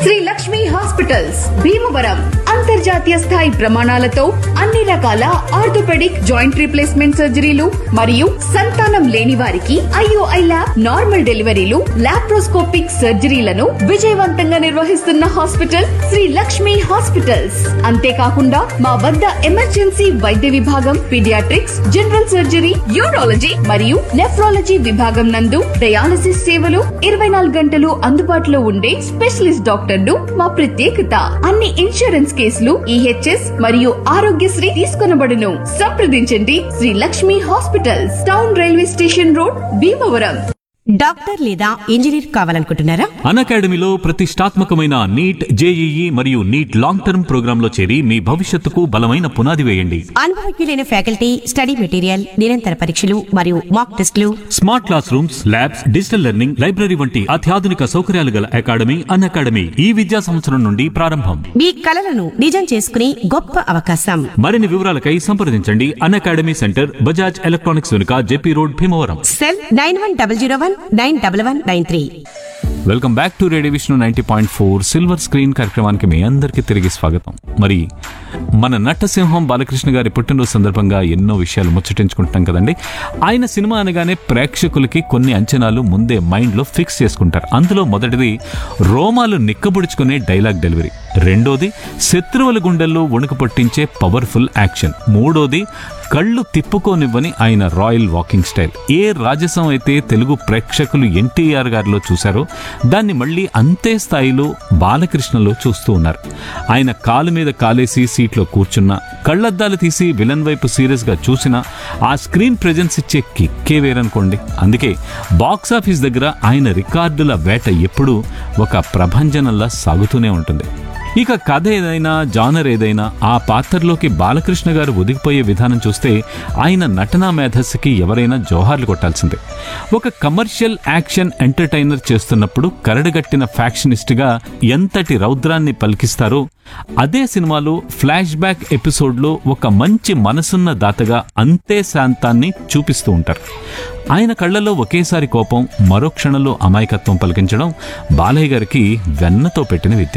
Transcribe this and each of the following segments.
Shri Lakshmi hospitals Bhimavaram అంతర్జాతీయ స్థాయి ప్రమాణాలతో అన్ని రకాల ఆర్థోపెడిక్ జాయింట్ రీప్లేస్మెంట్ సర్జరీలు మరియు సంతానం లేని వారికి ఐఓఐ ల్యాబ్ నార్మల్ డెలివరీలు లాప్రోస్కోపిక్ సర్జరీలను విజయవంతంగా నిర్వహిస్తున్న హాస్పిటల్ శ్రీ లక్ష్మి హాస్పిటల్స్ అంతేకాకుండా మా వద్ద ఎమర్జెన్సీ వైద్య విభాగం పీడియాట్రిక్స్ జనరల్ సర్జరీ యూరాలజీ మరియు నెఫ్రాలజీ విభాగం నందు డయాలసిస్ సేవలు ఇరవై నాలుగు గంటలు అందుబాటులో ఉండే స్పెషలిస్ట్ డాక్టర్లు మా ప్రత్యేకత అన్ని ఇన్సూరెన్స్ కేసులు ఈహెచ్ఎస్ మరియు ఆరోగ్యశ్రీ తీసుకొనబడును సంప్రదించండి Sri Lakshmi hospitals town railway station road Bhimavaram doctor లేదా ఇంజనీర్ కావాలనుకుంటున్నారా అన్ అకాడమీలో ప్రతిష్టాత్మకమైన నీట్ జేఈఈ మరియు నీట్ లాంగ్ టర్మ్ ప్రోగ్రాంలో చేరి మీ భవిష్యత్తుకు బలమైన పునాది వేయండి అనుభవజ్ఞులైన ఫ్యాకల్టీ స్టడీ మెటీరియల్ నిరంతర పరీక్షలు మరియు మాక్ టెస్టులు smart classrooms labs digital learning library వంటి అత్యాధునిక సౌకర్యాలు గల అకాడమీ అన్ అకాడమీ ఈ విద్యా సంవత్సరం నుండి ప్రారంభం మీ కలలను నిజం చేసుకునే గొప్ప అవకాశం మరిన్ని వివరాలకై సంప్రదించండి Unacademy centre Bajaj electronics వెనుక JP road Bhimavaram cell nine one double zero one nine double one nine three welcome back to radio Vishnu ninety point four silver screen కార్యక్రమానికి మీ అందరికీ తిరిగి స్వాగతం మరి మన నటసింహం బాలకృష్ణ గారి పుట్టినరోజు సందర్భంగా ఎన్నో విషయాలు ముచ్చటించుకుంటాం కదండి ఆయన సినిమా అనగానే ప్రేక్షకులకి కొన్ని అంచనాలు ముందే మైండ్లో ఫిక్స్ చేసుకుంటారు అందులో మొదటిది రోమాలు నిక్కబుడుచుకునే డైలాగ్ డెలివరీ రెండోది శత్రువుల గుండెల్లో వణుకు పట్టించే పవర్ఫుల్ యాక్షన్ మూడోది కళ్ళు తిప్పుకోనివ్వని ఆయన రాయల్ వాకింగ్ స్టైల్ ఏ రాజసం అయితే తెలుగు ప్రేక్షకులు ఎన్టీఆర్ గారిలో చూశారో దాన్ని మళ్ళీ అంతే స్థాయిలో బాలకృష్ణలో చూస్తూ ఉన్నారు ఆయన కాలు మీద కాలేసి సీట్లో కూర్చున్నా కళ్ళద్దాలు తీసి విలన్ వైపు సీరియస్గా చూసినా ఆ స్క్రీన్ ప్రెజెన్స్ ఇచ్చే కిక్కే వేరనుకోండి అందుకే బాక్స్ ఆఫీస్ దగ్గర ఆయన రికార్డుల వేట ఎప్పుడూ ఒక ప్రభంజనంలా సాగుతూనే ఉంటుంది ఇక కథ ఏదైనా జానర్ ఏదైనా ఆ పాత్రలోకి బాలకృష్ణ గారు ఒదిగిపోయే విధానం చూస్తే ఆయన నటనా మేధస్సుకి ఎవరైనా జోహార్లు కొట్టాల్సిందే ఒక కమర్షియల్ యాక్షన్ ఎంటర్టైనర్ చేస్తున్నప్పుడు కరడుగట్టిన ఫ్యాక్షనిస్ట్గా ఎంతటి రౌద్రాన్ని పలికిస్తారో అదే సినిమాలో ఫ్లాష్ బ్యాక్ ఎపిసోడ్లో ఒక మంచి మనసున్న దాతగా అంతే శాంతాన్ని చూపిస్తూ ఉంటారు ఆయన కళ్ళల్లో ఒకేసారి కోపం మరో క్షణంలో అమాయకత్వం పలికించడం బాలయ్య గారికి వెన్నతో పెట్టిన విద్య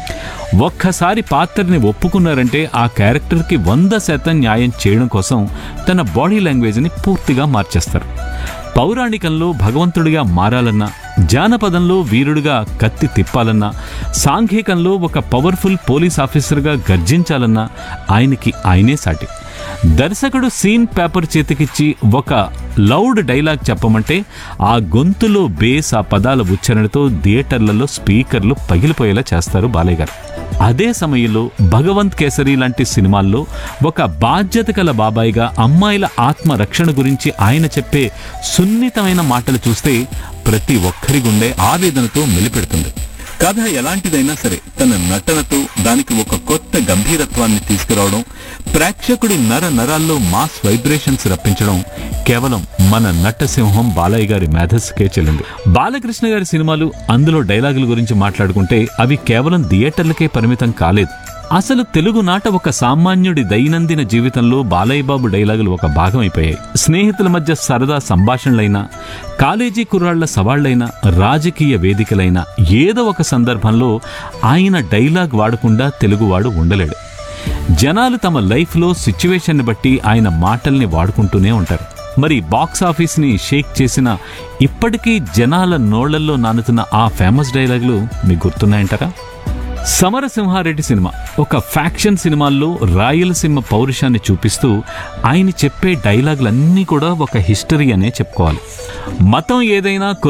ఒక్కసారి పాత్రని ఒప్పుకున్నారంటే ఆ క్యారెక్టర్కి వంద శాతం న్యాయం చేయడం కోసం తన బాడీ లాంగ్వేజ్ని పూర్తిగా మార్చేస్తారు పౌరాణికంలో భగవంతుడిగా మారాలన్నా జానపదంలో వీరుడిగా కత్తి తిప్పాలన్నా సాంఘికంలో ఒక పవర్ఫుల్ పోలీస్ ఆఫీసర్గా గర్జించాలన్నా ఆయనకి ఆయనే సాటి దర్శకుడు సీన్ పేపర్ చేతికిచ్చి ఒక లౌడ్ డైలాగ్ చెప్పమంటే ఆ గొంతులో బేస్ ఆ పదాల ఉచ్చారణతో థియేటర్లలో స్పీకర్లు పగిలిపోయేలా చేస్తారు బాలయ్య గారు అదే సమయంలో భగవంత్ కేసరి లాంటి సినిమాల్లో ఒక బాధ్యత కల బాబాయిగా అమ్మాయిల ఆత్మ రక్షణ గురించి ఆయన చెప్పే సున్నితమైన మాటలు చూస్తే ప్రతి ఒక్కరి గుండె ఆవేదనతో మెలిపెడుతుంది కథ ఎలాంటిదైనా సరే తన నటనతో దానికి ఒక కొత్త గంభీరత్వాన్ని తీసుకురావడం ప్రేక్షకుడి నర నరాల్లో మాస్ వైబ్రేషన్స్ రప్పించడం కేవలం మన నటసింహం బాలయ్య గారి మేధస్సుకే చెల్లింది బాలకృష్ణ గారి సినిమాలు అందులో డైలాగుల గురించి మాట్లాడుకుంటే అవి కేవలం థియేటర్లకే పరిమితం కాలేదు అసలు తెలుగు నాట ఒక సామాన్యుడి దైనందిన జీవితంలో బాలయ్య బాబు డైలాగులు ఒక భాగం అయిపోయాయి స్నేహితుల మధ్య సరదా సంభాషణలైనా కాలేజీ కుర్రాళ్ల సవాళ్లైనా రాజకీయ వేదికలైనా ఏదో ఒక సందర్భంలో ఆయన డైలాగ్ వాడకుండా తెలుగువాడు ఉండలేడు జనాలు తమ లైఫ్లో సిచ్యువేషన్ని బట్టి ఆయన మాటల్ని వాడుకుంటూనే ఉంటారు మరి బాక్స్ ఆఫీస్ని షేక్ చేసిన ఇప్పటికీ జనాల నోళ్లల్లో నానుతున్న ఆ ఫేమస్ డైలాగులు మీకు గుర్తున్నాయంటారా సమరసింహారెడ్డి సినిమా ఒక ఫ్యాక్షన్ సినిమాల్లో రాయలసీమ పౌరుషాన్ని చూపిస్తూ ఆయన చెప్పే డైలాగులన్నీ కూడా ఒక హిస్టరీ అనే చెప్పుకోవాలి మతం ఏదైనా